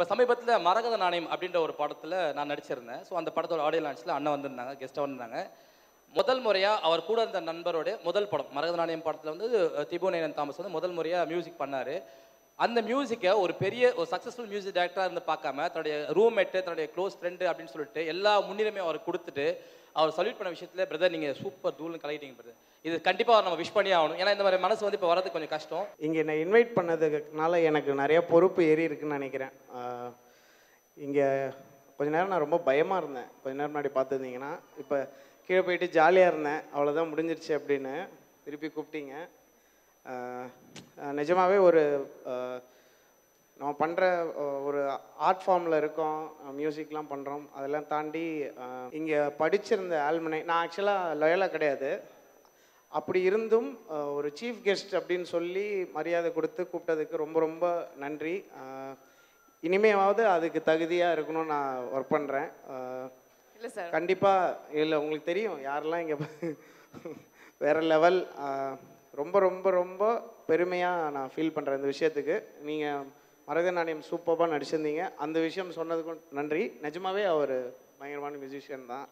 இப்போ சமீபத்தில் மரகத நாணயம் அப்படின்ற ஒரு படத்தில் நான் நடிச்சிருந்தேன் ஸோ அந்த படத்தோட ஆடியோ லான்ச்சில் அண்ணன் வந்திருந்தாங்க கெஸ்ட்டாக வந்திருந்தாங்க முதல் முறையாக அவர் கூட இருந்த நண்பரோட முதல் படம் மரகத நாணயம் படத்தில் வந்து அஹ், திபுநேனன் தாமஸ் வந்து முதல் முறையாக மியூசிக் பண்ணார் அந்த மியூசிக்கை ஒரு பெரிய ஒரு சக்ஸஸ்ஃபுல் மியூசிக் டைரக்டராக இருந்து பார்க்காம தன்னுடைய ரூம்மேட்டு தன்னுடைய க்ளோஸ் ஃப்ரெண்டு அப்படின்னு சொல்லிட்டு எல்லா முன்னுரிமையும் அவர் கொடுத்துட்டு அவர் சல்யூட் பண்ண விஷயத்தில் பிரதர் நீங்கள் சூப்பர் தூள்னு கலக்கிட்டீங்க பிரதர் இது கண்டிப்பாக நம்ம விஷ் பண்ணி ஆகணும் ஏன்னா இந்த மாதிரி மனசு வந்து இப்போ வரது கொஞ்சம் கஷ்டம் இங்கே என்னை இன்வைட் பண்ணதுனால எனக்கு நிறைய பொறுப்பு ஏறி இருக்குன்னு நினைக்கிறேன் இங்கே கொஞ்ச நேரம் நான் ரொம்ப பயமாக இருந்தேன் கொஞ்ச நேரம் முன்னாடி பார்த்துருந்தீங்கன்னா இப்போ கீழே போயிட்டு ஜாலியாக இருந்தேன் அவ்வளோதான் முடிஞ்சிருச்சு அப்படின்னு திருப்பி கூப்பிட்டீங்க ஆஹ் ஆஹ் நிஜமாவே ஒரு ஆஹ் நம்ம பண்ணுற ஒரு ஆர்ட் ஃபார்மில் இருக்கோம் மியூசிக்லாம் பண்ணுறோம் அதெல்லாம் தாண்டி இங்கே படிச்சிருந்த ஆல்மனை நான் ஆக்சுவலாக லொயலாக கிடையாது அப்படி இருந்தும் அஹ், ஒரு சீஃப் கெஸ்ட் அப்படின்னு சொல்லி மரியாதை கொடுத்து கூப்பிட்டதுக்கு ரொம்ப ரொம்ப நன்றி அஹ், இனிமேவாவது அதுக்கு தகுதியாக இருக்கணும்னு நான் ஒர்க் பண்ணுறேன் இல்லை சார் கண்டிப்பாக இல்லை உங்களுக்கு தெரியும் யாரெல்லாம் இங்கே வேற லெவல் ரொம்ப ரொம்ப ரொம்ப பெருமையாக நான் ஃபீல் பண்ணுறேன் இந்த விஷயத்துக்கு நீங்கள் மரக நாணயம் சூப்பராக நடிச்சிருந்தீங்க அந்த விஷயம் சொன்னதுக்கும் நன்றி நிஜமாவே அவர் பயங்கரமான மியூசிஷியன் தான்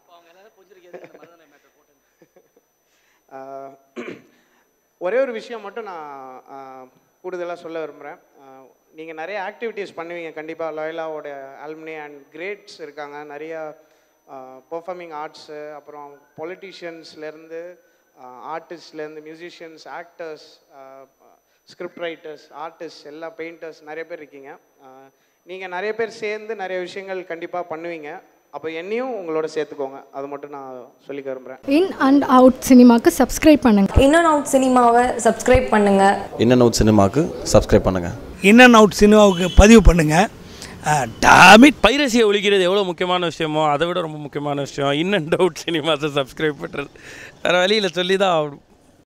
ஆஹ் ஒரே ஒரு விஷயம் மட்டும் நான் கூடுதலாக சொல்ல விரும்புகிறேன் நீங்கள் நிறைய ஆக்டிவிட்டீஸ் பண்ணுவீங்க கண்டிப்பாக லாயலாவோட ஆல்மனி அண்ட் கிரேட்ஸ் இருக்காங்க நிறையா பெர்ஃபார்மிங் ஆர்ட்ஸு அப்புறம் பொலிட்டீஷியன்ஸ்லேருந்து ஆர்டிஸ்ட்லேருந்து musicians actors script writers artist எல்லா பெயிண்டர்ஸ் நிறைய பேர் இருக்கீங்க நீங்கள் நிறைய பேர் சேர்ந்து நிறைய விஷயங்கள் கண்டிப்பாக பண்ணுவீங்க அப்போ என்னையும் உங்களோட சேர்த்துக்கோங்க அது மட்டும் நான் சொல்லிக்க விரும்புகிறேன் இன் அண்ட் அவுட் சினிமாக்கு சப்ஸ்கிரைப் பண்ணுங்க இன் அண்ட் அவுட் சினிமாவை சப்ஸ்கிரைப் பண்ணுங்கள் இன் அண்ட் அவுட் சினிமாவுக்கு சப்ஸ்கிரைப் பண்ணுங்கள் இன் அண்ட் அவுட் சினிமாவுக்கு பதிவு பண்ணுங்கள் டாமிட் பைரசியை ஒழிக்கிறது எவ்வளோ முக்கியமான விஷயமோ அதை விட ரொம்ப முக்கியமான விஷயம் இன் அண்ட் அவுட் சினிமாஸை சப்ஸ்கிரைப் பண்ணுறது வேறு வழியில் சொல்லி தான் ஆகணும்